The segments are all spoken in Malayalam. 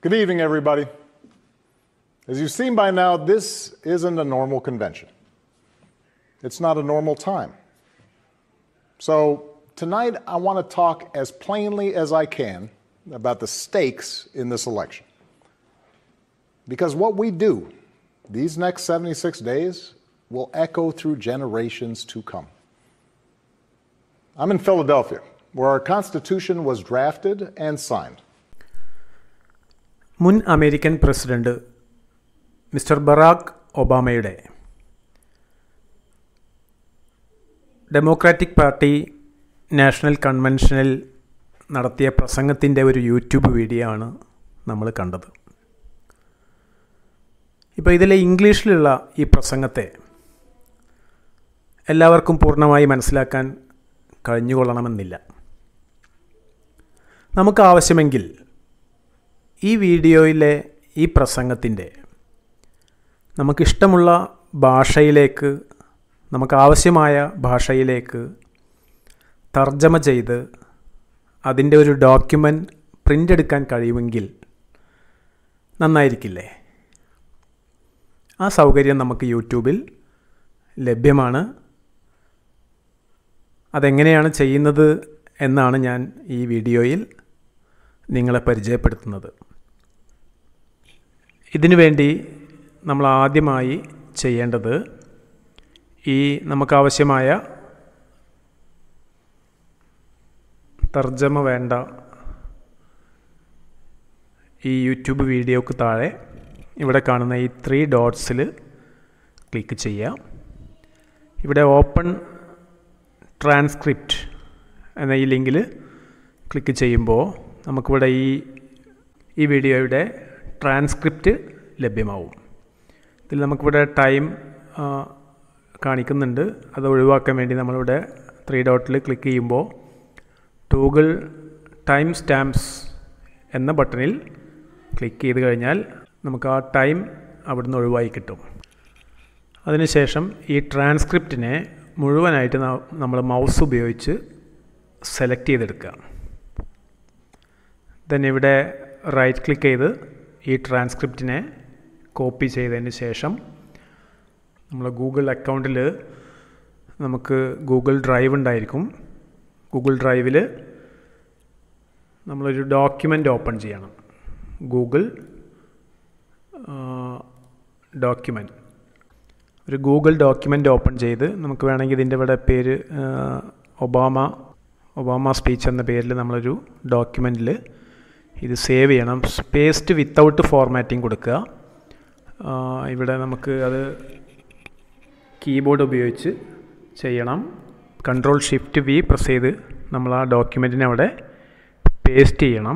Good evening, everybody. As you've seen by now, this isn't a normal convention. It's not a normal time. So, tonight I want to talk as plainly as I can about the stakes in this election. Because what we do these next 76 days will echo through generations to come. I'm in Philadelphia, where our Constitution was drafted and signed. മുൻ അമേരിക്കൻ പ്രസിഡന്റ് മിസ്റ്റർ ബറാക്ക് ഒബാമയുടെ ഡെമോക്രാറ്റിക് പാർട്ടി നാഷണൽ കൺവെൻഷനിൽ നടത്തിയ പ്രസംഗത്തിൻ്റെ ഒരു യൂട്യൂബ് വീഡിയോ ആണ് നമ്മൾ കണ്ടത് ഇപ്പോൾ ഇതിലെ ഇംഗ്ലീഷിലുള്ള ഈ പ്രസംഗത്തെ എല്ലാവർക്കും പൂർണ്ണമായി മനസ്സിലാക്കാൻ കഴിഞ്ഞുകൊള്ളണമെന്നില്ല നമുക്ക് ആവശ്യമെങ്കിൽ ഈ വീഡിയോയിലെ ഈ പ്രസംഗത്തിൻ്റെ നമുക്കിഷ്ടമുള്ള ഭാഷയിലേക്ക് നമുക്ക് ആവശ്യമായ ഭാഷയിലേക്ക് തർജ്ജമ ചെയ്ത് അതിൻ്റെ ഒരു ഡോക്യുമെൻ്റ് പ്രിൻ്റ് എടുക്കാൻ കഴിയുമെങ്കിൽ നന്നായിരിക്കില്ലേ ആ സൗകര്യം നമുക്ക് യൂട്യൂബിൽ ലഭ്യമാണ് അതെങ്ങനെയാണ് ചെയ്യുന്നത് എന്നാണ് ഞാൻ ഈ വീഡിയോയിൽ നിങ്ങളെ പരിചയപ്പെടുത്തുന്നത് ഇതിനു വേണ്ടി നമ്മൾ ആദ്യമായി ചെയ്യേണ്ടത് ഈ നമുക്കാവശ്യമായ തർജ്ജമ വേണ്ട ഈ യൂട്യൂബ് വീഡിയോക്ക് താഴെ ഇവിടെ കാണുന്ന ഈ ത്രീ ഡോട്ട്സിൽ ക്ലിക്ക് ചെയ്യാം ഇവിടെ ഓപ്പൺ ട്രാൻസ്ക്രിപ്റ്റ് എന്ന ഈ ലിങ്കിൽ ക്ലിക്ക് ചെയ്യുമ്പോൾ നമുക്കിവിടെ ഈ ഈ വീഡിയോയുടെ ട്രാൻസ്ക്രിപ്റ്റ് ലഭ്യമാവും ഇതിൽ നമുക്കിവിടെ ടൈം കാണിക്കുന്നുണ്ട് അത് ഒഴിവാക്കാൻ വേണ്ടി നമ്മളിവിടെ ത്രീ ഡോട്ടിൽ ക്ലിക്ക് ചെയ്യുമ്പോൾ ടൂഗിൾ ടൈം സ്റ്റാമ്പ്സ് എന്ന ബട്ടണിൽ ക്ലിക്ക് ചെയ്ത് കഴിഞ്ഞാൽ നമുക്ക് ആ ടൈം അവിടുന്ന് ഒഴിവായി കിട്ടും അതിനുശേഷം ഈ ട്രാൻസ്ക്രിപ്റ്റിനെ മുഴുവനായിട്ട് നമ്മൾ മൗസ് ഉപയോഗിച്ച് സെലക്ട് ചെയ്തെടുക്കുക ദെൻ ഇവിടെ റൈറ്റ് ക്ലിക്ക് ചെയ്ത് ഈ ട്രാൻസ്ക്രിപ്റ്റിനെ കോപ്പി ചെയ്തതിന് ശേഷം നമ്മൾ ഗൂഗിൾ അക്കൗണ്ടിൽ നമുക്ക് ഗൂഗിൾ ഡ്രൈവ് ഉണ്ടായിരിക്കും ഗൂഗിൾ ഡ്രൈവിൽ നമ്മളൊരു ഡോക്യുമെൻ്റ് ഓപ്പൺ ചെയ്യണം ഗൂഗിൾ ഡോക്യുമെൻറ്റ് ഒരു ഗൂഗിൾ ഡോക്യുമെൻ്റ് ഓപ്പൺ ചെയ്ത് നമുക്ക് വേണമെങ്കിൽ ഇതിൻ്റെ ഇവിടെ പേര് ഒബാമ ഒബാമ സ്പീച്ച് എന്ന പേരിൽ നമ്മളൊരു ഡോക്യുമെൻറ്റിൽ ഇത് സേവ് ചെയ്യണം പേസ്റ്റ് വിത്തൗട്ട് ഫോർമാറ്റിംഗ് കൊടുക്കുക ഇവിടെ നമുക്ക് അത് കീബോർഡ് ഉപയോഗിച്ച് ചെയ്യണം കൺട്രോൾ ഷിഫ്റ്റ് വി പ്രസ് ചെയ്ത് നമ്മൾ ആ ഡോക്യുമെൻറ്റിനെ അവിടെ പേസ്റ്റ് ചെയ്യണം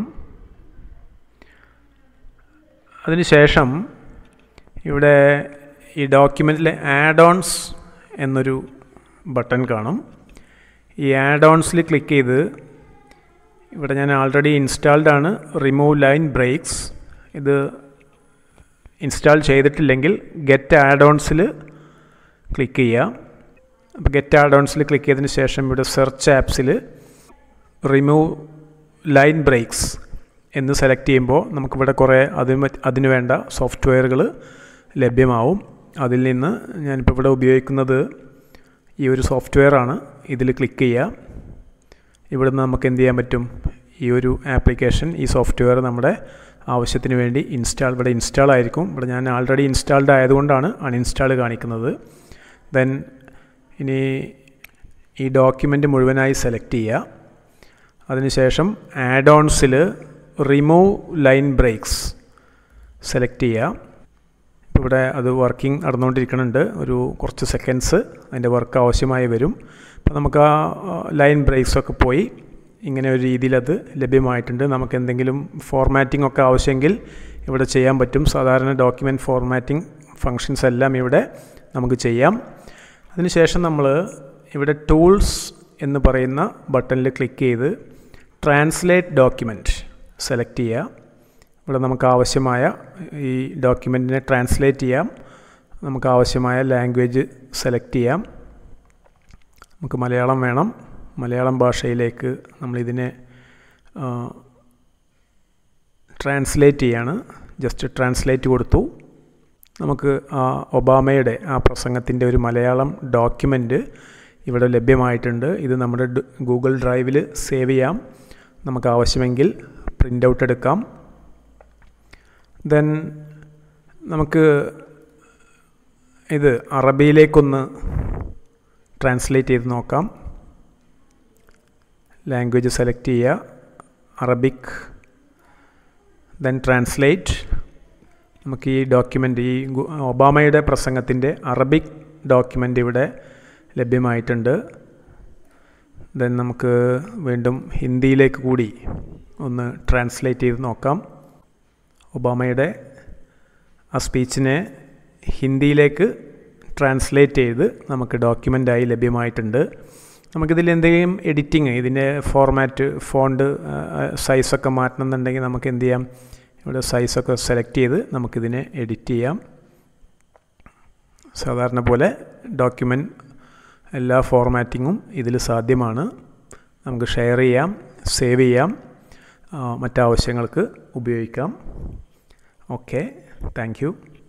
അതിനുശേഷം ഇവിടെ ഈ ഡോക്യുമെൻറ്റിലെ ആഡ് ഓൺസ് എന്നൊരു ബട്ടൺ കാണും ഈ ആഡ് ഓൺസിൽ ക്ലിക്ക് ചെയ്ത് ഇവിടെ ഞാൻ ആൾറെഡി ഇൻസ്റ്റാൾഡ് ആണ് റിമൂവ് ലൈൻ ബ്രേക്സ് ഇത് ഇൻസ്റ്റാൾ ചെയ്തിട്ടില്ലെങ്കിൽ ഗെറ്റ് ആഡ് ഓൺസിൽ ക്ലിക്ക് ചെയ്യുക അപ്പോൾ ഗെറ്റ് ആഡ് ഓൺസിൽ ക്ലിക്ക് ചെയ്തതിന് ശേഷം ഇവിടെ സെർച്ച് ആപ്സിൽ റിമൂവ് ലൈൻ ബ്രേക്സ് എന്ന് സെലക്ട് ചെയ്യുമ്പോൾ നമുക്കിവിടെ കുറേ അതിന് അതിന് വേണ്ട സോഫ്റ്റ്വെയറുകൾ ലഭ്യമാവും അതിൽ നിന്ന് ഞാനിപ്പോൾ ഇവിടെ ഉപയോഗിക്കുന്നത് ഈ ഒരു സോഫ്റ്റ്വെയർ ആണ് ഇതിൽ ക്ലിക്ക് ചെയ്യുക ഇവിടുന്ന് നമുക്ക് എന്ത് ചെയ്യാൻ പറ്റും ഈ ഒരു ആപ്ലിക്കേഷൻ ഈ സോഫ്റ്റ്വെയർ നമ്മുടെ ആവശ്യത്തിന് വേണ്ടി ഇൻസ്റ്റാൾ ഇവിടെ ഇൻസ്റ്റാൾ ആയിരിക്കും ഇവിടെ ഞാൻ ആൾറെഡി ഇൻസ്റ്റാൾഡ് ആയതുകൊണ്ടാണ് അൺഇൻസ്റ്റാൾ കാണിക്കുന്നത് ദെൻ ഇനി ഈ ഡോക്യുമെൻ്റ് മുഴുവനായി സെലക്ട് ചെയ്യുക അതിനുശേഷം ആഡ് ഓൺസിൽ റിമൂവ് ലൈൻ ബ്രേക്സ് സെലക്ട് ചെയ്യുക ഇപ്പോൾ ഇവിടെ അത് വർക്കിംഗ് നടന്നുകൊണ്ടിരിക്കുന്നുണ്ട് ഒരു കുറച്ച് സെക്കൻഡ്സ് അതിൻ്റെ വർക്ക് ആവശ്യമായി വരും അപ്പോൾ നമുക്ക് ആ ലൈൻ ബ്രേക്സ് ഒക്കെ പോയി ഇങ്ങനെ ഒരു രീതിയിൽ അത് ലഭ്യമായിട്ടുണ്ട് നമുക്ക് എന്തെങ്കിലും ഫോർമാറ്റിംഗ് ഒക്കെ ആവശ്യമെങ്കിൽ ഇവിടെ ചെയ്യാൻ പറ്റും സാധാരണ ഡോക്യുമെൻറ്റ് ഫോർമാറ്റിംഗ് ഫങ്ഷൻസ് എല്ലാം ഇവിടെ നമുക്ക് ചെയ്യാം അതിനുശേഷം നമ്മൾ ഇവിടെ ടൂൾസ് എന്ന് പറയുന്ന ബട്ടണിൽ ക്ലിക്ക് ചെയ്ത് ട്രാൻസ്ലേറ്റ് ഡോക്യുമെൻറ്റ് സെലക്ട് ചെയ്യുക ഇവിടെ നമുക്ക് ആവശ്യമായ ഈ ഡോക്യുമെൻറ്റിനെ ട്രാൻസ്ലേറ്റ് ചെയ്യാം നമുക്ക് ആവശ്യമായ ലാംഗ്വേജ് സെലക്ട് ചെയ്യാം നമുക്ക് മലയാളം വേണം മലയാളം ഭാഷയിലേക്ക് നമ്മളിതിനെ ട്രാൻസ്ലേറ്റ് ചെയ്യാണ് ജസ്റ്റ് ട്രാൻസ്ലേറ്റ് കൊടുത്തു നമുക്ക് ആ ഒബാമയുടെ ആ പ്രസംഗത്തിൻ്റെ ഒരു മലയാളം ഡോക്യുമെൻ്റ് ഇവിടെ ലഭ്യമായിട്ടുണ്ട് ഇത് നമ്മുടെ ഗൂഗിൾ ഡ്രൈവിൽ സേവ് ചെയ്യാം നമുക്ക് ആവശ്യമെങ്കിൽ പ്രിൻ്റ് ഔട്ട് എടുക്കാം ദെൻ നമുക്ക് ഇത് അറബിയിലേക്കൊന്ന് ട്രാൻസ്ലേറ്റ് ചെയ്ത് നോക്കാം ലാംഗ്വേജ് സെലക്ട് ചെയ്യുക അറബിക് ദെൻ ട്രാൻസ്ലേറ്റ് നമുക്ക് ഈ ഡോക്യുമെൻ്റ് ഈ ഒബാമയുടെ പ്രസംഗത്തിൻ്റെ അറബിക് ഡോക്യുമെൻ്റ് ഇവിടെ ലഭ്യമായിട്ടുണ്ട് ദെൻ നമുക്ക് വീണ്ടും ഹിന്ദിയിലേക്ക് കൂടി ഒന്ന് ട്രാൻസ്ലേറ്റ് ചെയ്ത് നോക്കാം ഒബാമയുടെ ആ സ്പീച്ചിനെ ഹിന്ദിയിലേക്ക് ട്രാൻസ്ലേറ്റ് ചെയ്ത് നമുക്ക് ഡോക്യുമെൻ്റായി ലഭ്യമായിട്ടുണ്ട് നമുക്കിതിൽ എന്തെങ്കിലും എഡിറ്റിങ് ഇതിൻ്റെ ഫോർമാറ്റ് ഫോണ്ട് സൈസൊക്കെ മാറ്റണമെന്നുണ്ടെങ്കിൽ നമുക്ക് എന്ത് ചെയ്യാം ഇവിടെ സൈസൊക്കെ സെലക്ട് ചെയ്ത് നമുക്കിതിനെ എഡിറ്റ് ചെയ്യാം സാധാരണ പോലെ ഡോക്യുമെൻ്റ് എല്ലാ ഫോർമാറ്റിങ്ങും ഇതിൽ സാധ്യമാണ് നമുക്ക് ഷെയർ ചെയ്യാം സേവ് ചെയ്യാം മറ്റാവശ്യങ്ങൾക്ക് ഉപയോഗിക്കാം ഓക്കെ താങ്ക് യു